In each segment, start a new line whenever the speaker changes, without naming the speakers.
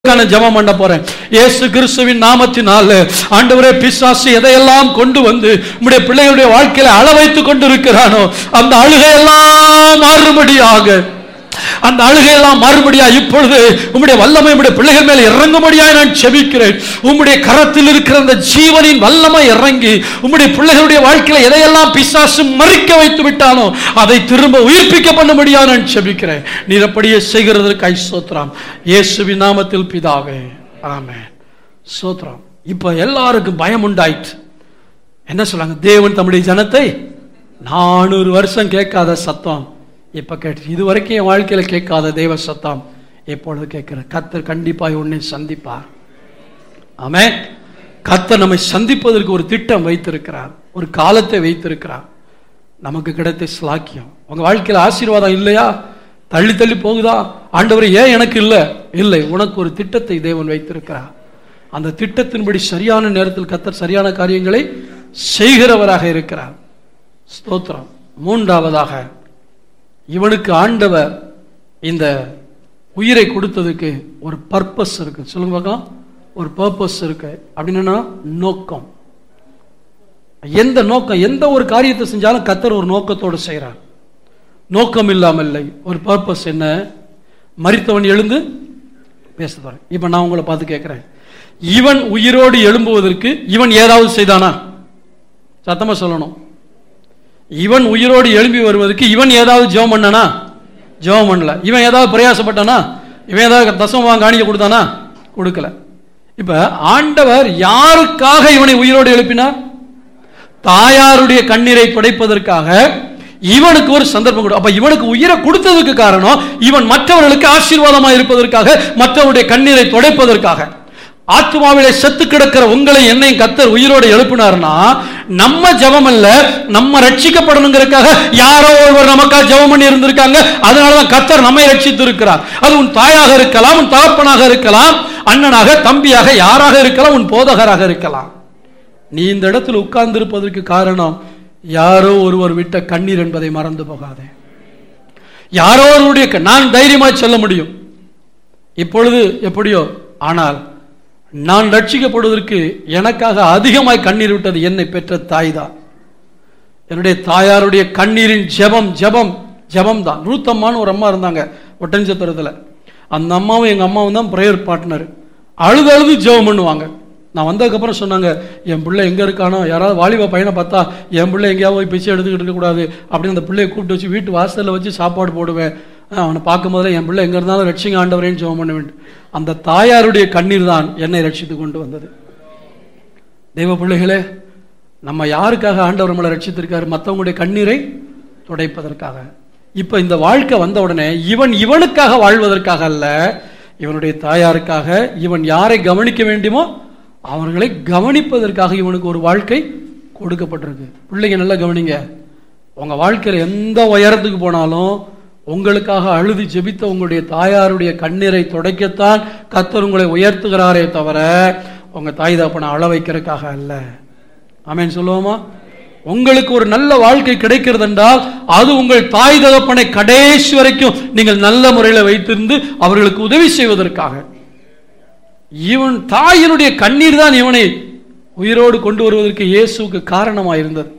உங்களுக்கான ஜெபம் பண்ண போறேன் இயேசு கிறிஸ்துவின் நாமத்தினால ஆண்டவரே பிசாசு எதையெல்லாம் கொண்டு வந்து உம்முடைய பிள்ளைகளுடைய வாழ்க்கையில அள வைத்துக் கொண்டிருக்கிறானோ அந்த அழுகையெல்லாம் மாறுபடியாக அந்த அழுகையெல்லாம் மாறுபடியா இப்பொழுது உம்முடைய வல்லமை உம்முடைய பிள்ளைகள் மேல் இறங்கும்படியாக நான் செபிக்கிறேன் உம்முடைய கரத்தில் இருக்கிற அந்த ஜீவனின் வல்லமை இறங்கி உம்முடைய பிள்ளைகளுடைய வாழ்க்கையில எதையெல்லாம் பிசாசு மறிக்க வைத்து விட்டானோ அதை திரும்ப உயிர்ப்பிக்க பண்ணும்படியாக நான் செபிக்கிறேன் நீர் அப்படியே செய்கிறதற்கு ஐ சோத்ராம் இயேசுவின் நாமத்தில் பிதாவே ஆமென் சோத்ராம் இப்ப எல்லாருக்கும் பயம் உண்டாயிற்று என்ன சொல்றாங்க தேவன் தம்முடைய ஜனத்தை நானூறு வருஷம் கேட்காத சத்தம் இப்ப கேட்டு இது வரைக்கும் என் வாழ்க்கையில கேட்காத தேவ சத்தம் எப்பொழுது கேட்கிற கத்தர் கண்டிப்பாக உன்னை சந்திப்பார் ஆமே கத்தர் நம்மை சந்திப்பதற்கு ஒரு திட்டம் வைத்திருக்கிறார் ஒரு காலத்தை வைத்திருக்கிறார் நமக்கு கிடைத்த ஸ்லாக்கியம் உங்க வாழ்க்கையில ஆசீர்வாதம் இல்லையா தள்ளி தள்ளி போகுதா ஆண்டவர் ஏன் எனக்கு இல்லை இல்லை உனக்கு ஒரு திட்டத்தை தேவன் வைத்திருக்கிறார் அந்த திட்டத்தின்படி சரியான நேரத்தில் கத்தர் சரியான காரியங்களை செய்கிறவராக இருக்கிறார் ஸ்தோத்திரம் மூன்றாவதாக இவனுக்கு ஆண்டவர் இந்த உயிரை கொடுத்ததுக்கு ஒரு பர்பஸ் இருக்கு சொல்லுங்க பார்க்கலாம் ஒரு பர்பஸ் இருக்கு அப்படின்னா நோக்கம் எந்த நோக்கம் எந்த ஒரு காரியத்தை செஞ்சாலும் கத்தர் ஒரு நோக்கத்தோடு செய்கிறார் நோக்கம் இல்லாமல் இல்லை ஒரு பர்பஸ் என்ன மரித்தவன் எழுந்து பேச போறேன் இப்ப நான் உங்களை பார்த்து கேட்கிறேன் இவன் உயிரோடு எழும்புவதற்கு இவன் ஏதாவது செய்தானா சத்தமா சொல்லணும் இவன் உயிரோடு எழும்பி வருவதற்கு இவன் ஏதாவது ஜெபம் பண்ணனா ஜெபம் பண்ணல இவன் ஏதாவது பிரயாசப்பட்டானா இவன் ஏதாவது தசம காணிக்க கொடுத்தானா கொடுக்கல இப்ப ஆண்டவர் யாருக்காக இவனை உயிரோடு எழுப்பினார் தாயாருடைய கண்ணீரை துடைப்பதற்காக இவனுக்கு ஒரு சந்தர்ப்பம் கொடு அப்ப இவனுக்கு உயிரை கொடுத்ததுக்கு காரணம் இவன் மற்றவர்களுக்கு ஆசீர்வாதமா இருப்பதற்காக மற்றவருடைய கண்ணீரை துடைப்பதற்காக ஆத்மாவிலே செத்து கிடக்கிற உங்களை என்னையும் கத்தர் உயிரோடு எழுப்பினார்னா நம்ம ஜெபம் அல்ல நம்ம ரட்சிக்கப்படணுங்கிறதுக்காக யாரோ ஒருவர் நமக்காக ஜெபம் பண்ணி இருந்திருக்காங்க அதனாலதான் கத்தர் நம்மை ரட்சித்து இருக்கிறார் அது உன் தாயாக இருக்கலாம் உன் தகப்பனாக இருக்கலாம் அண்ணனாக தம்பியாக யாராக இருக்கலாம் உன் போதகராக இருக்கலாம் நீ இந்த இடத்தில் உட்கார்ந்து இருப்பதற்கு காரணம் யாரோ ஒருவர் விட்ட கண்ணீர் என்பதை மறந்து போகாதே யாரோ ஒருவருடைய க- நான் தைரியமாய் சொல்ல முடியும் இப்பொழுது எப்படியோ ஆனால் நான் ரட்சிக்கப்படுவதற்கு எனக்காக அதிகமாய் கண்ணீர் விட்டது என்னை பெற்ற தாய் தான் என்னுடைய தாயாருடைய கண்ணீரின் ஜெபம் ஜெபம் ஜெபம் தான் ரூத்தம்மான்னு ஒரு அம்மா இருந்தாங்க ஒட்டஞ்சத்திரத்தில் அந்த அம்மாவும் எங்கள் அம்மாவும் தான் ப்ரேயர் பார்ட்னர் அழுது அழுது ஜெபம் பண்ணுவாங்க நான் வந்ததுக்கப்புறம் சொன்னாங்க என் பிள்ளை எங்கே இருக்கானோ யாராவது வாலிப பையனை பார்த்தா என் பிள்ளை எங்கேயாவது போய் பிச்சை எடுத்துக்கிட்டு இருக்கக்கூடாது அப்படின்னு அந்த பிள்ளையை கூப்பிட்டு வச்சு வீட்டு வாசலில் வச்சு சாப்பாடு போடுவேன் அஹ் அவனை பார்க்கும் போதெல்லாம் என் பிள்ளை எங்கே இருந்தாலும் ரட்சிங்க ஆண்டவரேன்னு ஜெபம் பண்ண வேண்டும் அந்த தாயாருடைய கண்ணீர் தான் என்னை ரட்சித்து கொண்டு வந்தது தெய்வ பிள்ளைகளே நம்ம யாருக்காக ஆண்டவர் நம்மளை ரட்சித்திருக்காரு மற்றவங்களுடைய கண்ணீரை துடைப்பதற்காக இப்ப இந்த வாழ்க்கை வந்த உடனே இவன் இவனுக்காக வாழ்வதற்காக அல்ல இவனுடைய தாயாருக்காக இவன் யாரை கவனிக்க வேண்டுமோ அவர்களை கவனிப்பதற்காக இவனுக்கு ஒரு வாழ்க்கை கொடுக்கப்பட்டிருக்கு பிள்ளைங்க நல்லா கவனிங்க உங்க வாழ்க்கையில எந்த உயரத்துக்கு போனாலும் உங்களுக்காக அழுது ஜெபித்த உங்களுடைய தாயாருடைய கண்ணீரை துடைக்கத்தான் கத்தர் உங்களை உயர்த்துகிறாரே தவிர உங்க தாய் தகப்பனை அழ வைக்கிறதுக்காக அல்ல ஆமென் சொல்லுவோமா உங்களுக்கு ஒரு நல்ல வாழ்க்கை கிடைக்கிறது என்றால் அது உங்கள் தாய் தகப்பனை கடைசி வரைக்கும் நீங்கள் நல்ல முறையில் வைத்திருந்து அவர்களுக்கு உதவி செய்வதற்காக இவன் தாயினுடைய கண்ணீர் தான் இவனை உயிரோடு கொண்டு வருவதற்கு இயேசுவுக்கு காரணமாக இருந்தது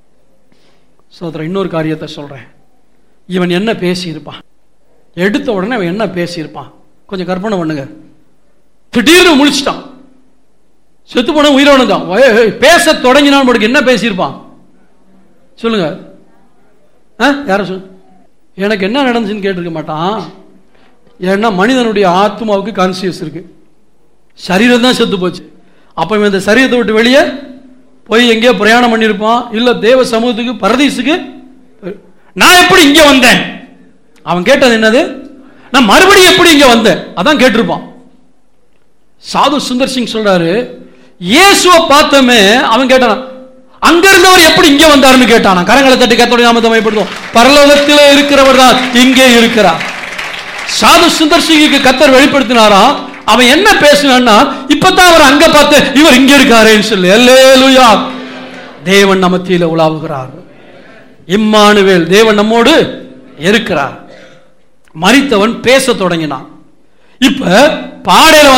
சோதரன் இன்னொரு காரியத்தை சொல்றேன் இவன் என்ன பேசியிருப்பான் எடுத்த உடனே அவன் என்ன பேசியிருப்பான் கொஞ்சம் கற்பனை பண்ணுங்க திடீர்னு முழிச்சிட்டான் செத்து போன உயிரோடு தான் வய- ஏய், பேச தொடங்கினான் உனக்கு என்ன பேசியிருப்பான் சொல்லுங்க ஆ யாரும் சொல் எனக்கு என்ன நடந்துச்சுன்னு கேட்டிருக்க மாட்டான் ஏன்னா மனிதனுடைய ஆத்மாவுக்கு கான்சியஸ் இருக்கு சரீரம் தான் செத்து போச்சு அப்ப இவன் இந்த சரீரத்தை விட்டு வெளியே போய் எங்கேயோ பிரயாணம் பண்ணியிருப்பான் இல்ல தேவ சமூகத்துக்கு பரதீசுக்கு நான் எப்படி இங்க வந்தேன் அவன் கேட்டது என்னது நான் மறுபடியும் எப்படி இங்க வந்தேன் அதான் கேட்டிருப்பான் சாது சுந்தர் சிங் சொல்றாரு இயேசுவை பார்த்தமே அவன் கேட்டான் அங்க இருந்தவர் எப்படி இங்க வந்தாருன்னு கேட்டான் கரங்களை தட்டி கத்தோடைய நாமத்தை மைப்படுத்தும் பரலோகத்திலே இருக்கிறவர் தான் இங்கே இருக்கிறார் சாது சுந்தர் சிங்குக்கு கத்தர் வெளிப்படுத்தினாராம் அவன் என்ன பேசினான்னா இப்பதான் அவர் அங்க பார்த்து இவர் இங்க இருக்காரேன்னு சொல்லி அல்லேலூயா தேவன் நமத்தியில உலாவுகிறார் இம்மானுவேல் தேவன் நம்மோடு இருக்கிறார் மரித்தவன் பேச தொடங்கினான் இப்ப பாடையில